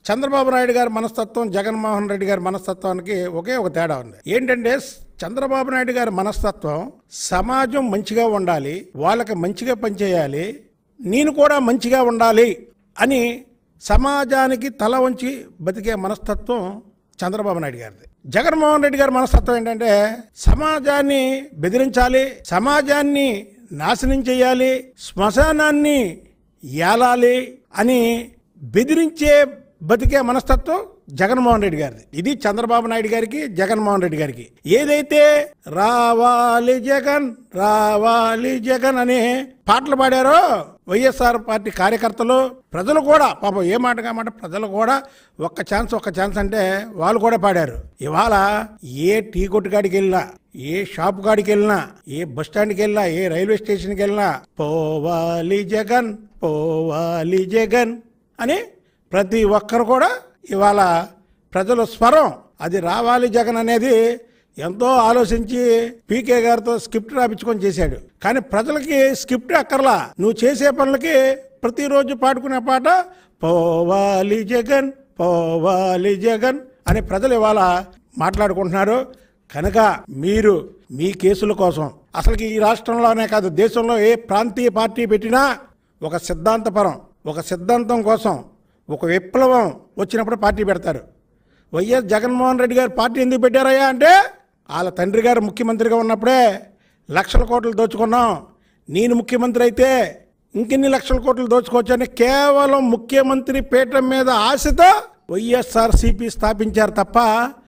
చంద్రబాబు నాయుడు గారి మనస్తత్వం జగన్మోహన్ రెడ్డి గారి మనస్తత్వానికి ఒకే ఒక తేడా ఉంది ఏంటంటే చంద్రబాబు నాయుడు గారి మనస్తత్వం సమాజం మంచిగా ఉండాలి వాళ్ళకి మంచిగా పనిచేయాలి నేను కూడా మంచిగా ఉండాలి అని సమాజానికి తల వంచి బతికే మనస్తత్వం చంద్రబాబు నాయుడు గారిది జగన్మోహన్ రెడ్డి గారి మనస్తత్వం ఏంటంటే సమాజాన్ని బెదిరించాలి సమాజాన్ని నాశనం చేయాలి శ్మశానాన్ని ఏలాలి అని బెదిరించే బతికే మనస్తత్వం జగన్మోహన్ రెడ్డి గారిది ఇది చంద్రబాబు నాయుడు గారికి జగన్మోహన్ రెడ్డి గారికి ఏదైతే రావాలి జగన్ రావాలి జగన్ అని పాటలు పాడారో వైఎస్ఆర్ పార్టీ కార్యకర్తలు ప్రజలు కూడా పాపం ఏ మాట కామాట ప్రజలు కూడా ఒక్క ఛాన్స్ ఒక్క ఛాన్స్ అంటే వాళ్ళు కూడా పాడారు ఇవాళ ఏ టీ కొట్టు కాడికి వెళ్ళినా ఏ షాప్ కాడికి వెళ్ళినా ఏ బస్ స్టాండ్కి వెళ్ళినా ఏ రైల్వే స్టేషన్కి వెళ్ళినా పోవాలి జగన్ పోవాలి జగన్ అని ప్రతి ఒక్కరు కూడా ఇవాళ ప్రజల స్వరం అది రావాలి జగన్ అనేది ఎంతో ఆలోచించి పీకే గారితో స్క్రిప్ట్ రాపించుకొని చేశాడు కానీ ప్రజలకి స్క్రిప్ట్ అక్కర్లా నువ్వు చేసే పనులకి ప్రతిరోజు పాడుకునే పాట పోవాలి జగన్ పోవాలి జగన్ అని ప్రజలు ఇవాళ మాట్లాడుకుంటున్నారు కనుక మీరు మీ కేసుల కోసం అసలుకి ఈ రాష్ట్రంలోనే కాదు దేశంలో ఏ ప్రాంతీయ పార్టీ పెట్టినా ఒక సిద్ధాంతపరం ఒక సిద్ధాంతం కోసం ఒక విప్లవం వచ్చినప్పుడు పార్టీ పెడతారు వైఎస్ జగన్మోహన్ రెడ్డి గారు పార్టీ ఎందుకు పెట్టారయ్యా అంటే వాళ్ళ తండ్రి గారు ముఖ్యమంత్రిగా ఉన్నప్పుడే లక్షల కోట్లు దోచుకున్నాం నేను ముఖ్యమంత్రి అయితే ఇంకెన్ని లక్షల కోట్లు దోచుకోవచ్చని కేవలం ముఖ్యమంత్రి పీఠం మీద ఆశతో వైఎస్ఆర్సీపీ స్థాపించారు తప్ప